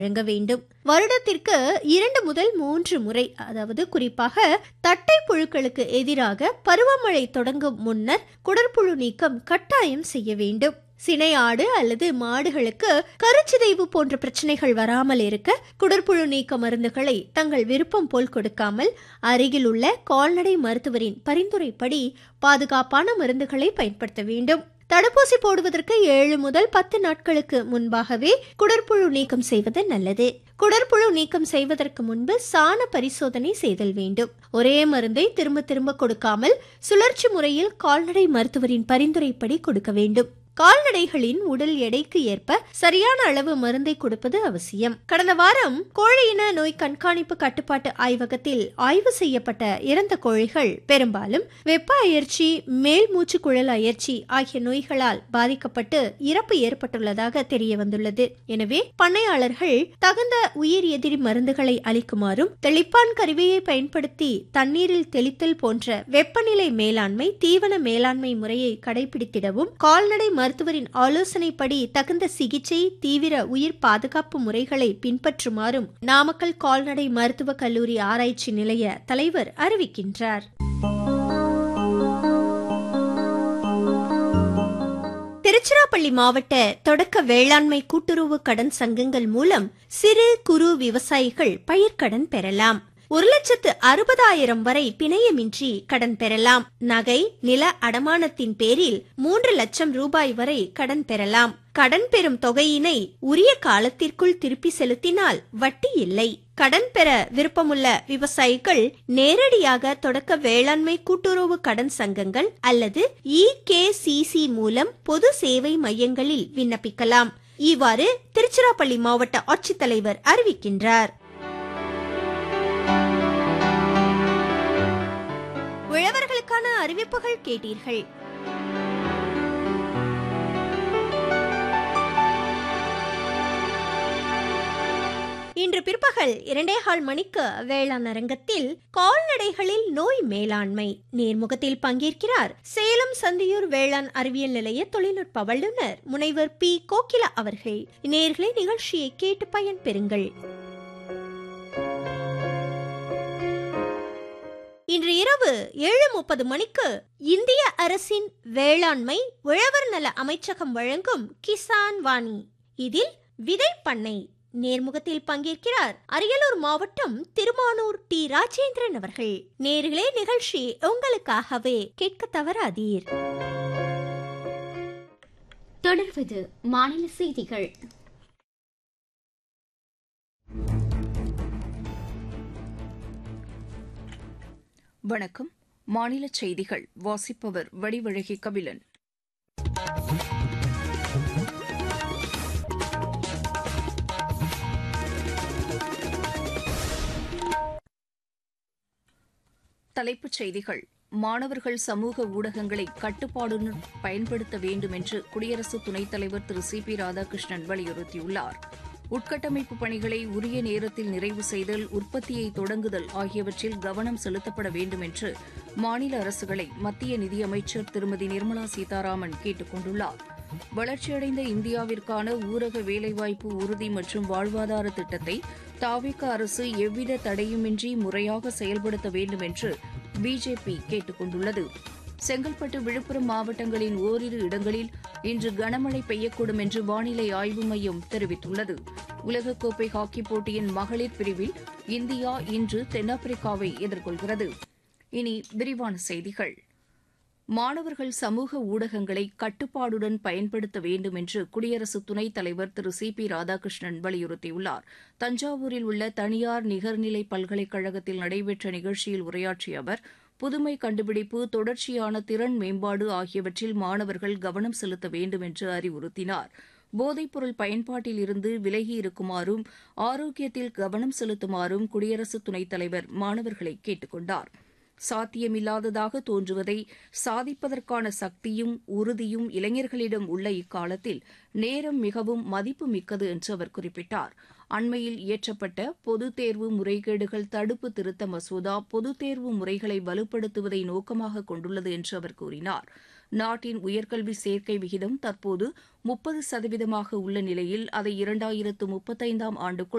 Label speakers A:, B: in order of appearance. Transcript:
A: வழங்க வேண்டும் வருடத்திற்கு இரண்டு முதல் மூன்று முறை அதாவது குறிப்பாக தட்டை புழுக்களுக்கு எதிராக பருவமழை தொடங்கும் முன்னர் குடற்புழு நீக்கம் கட்டாயம் செய்ய வேண்டும் சினை ஆடு அல்லது மாடுகளுக்கு கருச்சிதைவு போன்ற பிரச்சனைகள் வராமல் இருக்க குடற்புழு நீக்க மருந்துகளை தங்கள் விருப்பம் போல் கொடுக்காமல் அருகில் உள்ள கால்நடை மருத்துவரின் பரிந்துரைப்படி பாதுகாப்பான மருந்துகளை பயன்படுத்த வேண்டும் தடுப்பூசி போடுவதற்கு ஏழு முதல் பத்து நாட்களுக்கு முன்பாகவே குடற்புழு நீக்கம் செய்வது நல்லது குடற்புழு நீக்கம் செய்வதற்கு முன்பு சாண பரிசோதனை செய்தல் வேண்டும் ஒரே மருந்தை திரும்ப திரும்ப கொடுக்காமல் சுழற்சி முறையில் கால்நடை மருத்துவரின் பரிந்துரைப்படி கொடுக்க வேண்டும் கால்நடைகளின் உடல் எடைக்கு ஏற்ப சரியான அளவு மருந்தை கொடுப்பது அவசியம் கடந்த வாரம் கோழியின நோய் கண்காணிப்பு கட்டுப்பாட்டு ஆய்வகத்தில் ஆய்வு செய்யப்பட்ட இறந்த கோழிகள் பெரும்பாலும் வெப்ப அயற்சி மேல் மூச்சு குழல் அயற்சி ஆகிய நோய்களால் பாதிக்கப்பட்டு இறப்பு ஏற்பட்டுள்ளதாக தெரிய வந்துள்ளது எனவே பண்ணையாளர்கள் தகுந்த உயிர் எதிரி மருந்துகளை அளிக்குமாறும் தெளிப்பான் கருவியை பயன்படுத்தி தண்ணீரில் தெளித்தல் போன்ற வெப்பநிலை மேலாண்மை தீவன மேலாண்மை முறையை கடைபிடித்திடவும் கால்நடை மருத்துவரின் ஆலோசனைப்படி தகுந்த சிகிச்சை தீவிர உயிர் பாதுகாப்பு முறைகளை பின்பற்றுமாறும் நாமக்கல் கால்நடை மருத்துவக் கல்லூரி ஆராய்ச்சி நிலைய தலைவர் அறிவிக்கின்றார் திருச்சிராப்பள்ளி மாவட்ட தொடக்க வேளாண்மை கூட்டுறவு கடன் சங்கங்கள் மூலம் சிறு குறு விவசாயிகள் பயிர்க்கடன் பெறலாம் ஒரு லட்சத்து அறுபதாயிரம் வரை பிணையமின்றி கடன் பெறலாம் நகை நில அடமானத்தின் பேரில் மூன்று லட்சம் ரூபாய் வரை கடன் பெறலாம் கடன் பெறும் தொகையினை உரிய காலத்திற்குள் திருப்பி செலுத்தினால் வட்டி இல்லை கடன் பெற விருப்பமுள்ள விவசாயிகள் நேரடியாக தொடக்க வேளாண்மை கூட்டுறவு கடன் சங்கங்கள் அல்லது இ கே சிசி மூலம் பொது சேவை மையங்களில் விண்ணப்பிக்கலாம் இவ்வாறு திருச்சிராப்பள்ளி மாவட்ட ஆட்சித்தலைவர் அறிவிக்கின்றார் உழவர்களுக்கான அறிவிப்புகள் கேட்டீர்கள் இன்று பிற்பகல் இரண்டே கால் மணிக்கு வேளாண் அரங்கத்தில் கால்நடைகளில் நோய் மேலாண்மை நேர்முகத்தில் பங்கேற்கிறார் சேலம் சந்தியூர் வேளாண் அறிவியல் நிலைய தொழில்நுட்ப வல்லுநர் முனைவர் பி கோகிலா அவர்கள் நேர்களை நிகழ்ச்சியை கேட்டு பயன்பெறுங்கள் இன்று இரவு ஏழு முப்பது மணிக்கு இந்திய அரசின் வேளாண்மை உழவர் நல அமைச்சகம் வழங்கும் கிசான் வாணி இதில் விதை பண்ணை நேர்முகத்தில் பங்கேற்கிறார் அரியலூர் மாவட்டம் திருமானூர் டி ராஜேந்திரன் அவர்கள் நேர்களே நிகழ்ச்சி உங்களுக்காகவே கேட்க தவறாதீர்
B: தொடர்வது மாநில செய்திகள்
C: வணக்கம் மாநில செய்திகள் வாசிப்பவர் வடிவழகி கபிலன் தலைப்புச் செய்திகள் மாணவர்கள் சமூக ஊடகங்களை கட்டுப்பாடுடன் பயன்படுத்த வேண்டும் என்று குடியரசு துணைத் தலைவர் திரு சி பி ராதாகிருஷ்ணன் வலியுறுத்தியுள்ளார் உட்கட்டமைப்பு பணிகளை உரிய நேரத்தில் நிறைவு செய்தல் உற்பத்தியை தொடங்குதல் ஆகியவற்றில் கவனம் செலுத்தப்பட வேண்டும் என்று மாநில அரசுகளை மத்திய நிதியமைச்சர் திருமதி நிர்மலா சீதாராமன் கேட்டுக் கொண்டுள்ளார் வளர்ச்சியடைந்த இந்தியாவிற்கான ஊரக வேலைவாய்ப்பு உறுதி மற்றும் வாழ்வாதார திட்டத்தை தாவிக அரசு எவ்வித தடையுமின்றி முறையாக செயல்படுத்த வேண்டும் என்று பிஜேபி கேட்டுக் கொண்டுள்ளது செங்கல்பட்டு விழுப்புரம் மாவட்டங்களின் ஓரிரு இடங்களில் இன்று கனமழை பெய்யக்கூடும் என்று வானிலை ஆய்வு மையம் தெரிவித்துள்ளது உலகக்கோப்பை ஹாக்கிப் போட்டியின் மகளிர் பிரிவில் இந்தியா இன்று தென்னாப்பிரிக்காவை எதிர்கொள்கிறது இனி விரிவான செய்திகள் மாணவர்கள் சமூக ஊடகங்களை கட்டுப்பாடுடன் பயன்படுத்த வேண்டும் என்று குடியரசு துணைத் தலைவர் திரு சி பி ராதாகிருஷ்ணன் வலியுறுத்தியுள்ளார் தஞ்சாவூரில் உள்ள தனியார் நிகர்நிலை பல்கலைக்கழகத்தில் நடைபெற்ற நிகழ்ச்சியில் உரையாற்றிய அவர் புதுமை கண்டுபிடிப்பு தொடர்ச்சியான திறன் மேம்பாடு ஆகியவற்றில் மாணவர்கள் கவனம் செலுத்த வேண்டும் என்று அறிவுறுத்தினார் போதைப்பொருள் பயன்பாட்டில் இருந்து விலகி இருக்குமாறும் ஆரோக்கியத்தில் கவனம் செலுத்துமாறும் குடியரசு துணைத் தலைவர் மாணவர்களை கேட்டுக் கொண்டார் சாத்தியமில்லாததாக தோன்றுவதை சாதிப்பதற்கான சக்தியும் உறுதியும் இளைஞர்களிடம் உள்ள இக்காலத்தில் நேரம் மிகவும் மதிப்பு மிக்கது என்று அவர் குறிப்பிட்டார் அண்மையில் இயற்றப்பட்ட பொதுத் தேர்வு முறைகேடுகள் தடுப்பு திருத்த மசோதா பொதுத் தேர்வு முறைகளை வலுப்படுத்துவதை நோக்கமாக கொண்டுள்ளது என்று அவர் கூறினார் நாட்டின் உயர்கல்வி சேர்க்கை விகிதம் தற்போது முப்பது சதவீதமாக உள்ள நிலையில் அதை இரண்டாயிரத்து முப்பத்தைந்தாம் ஆண்டுக்குள்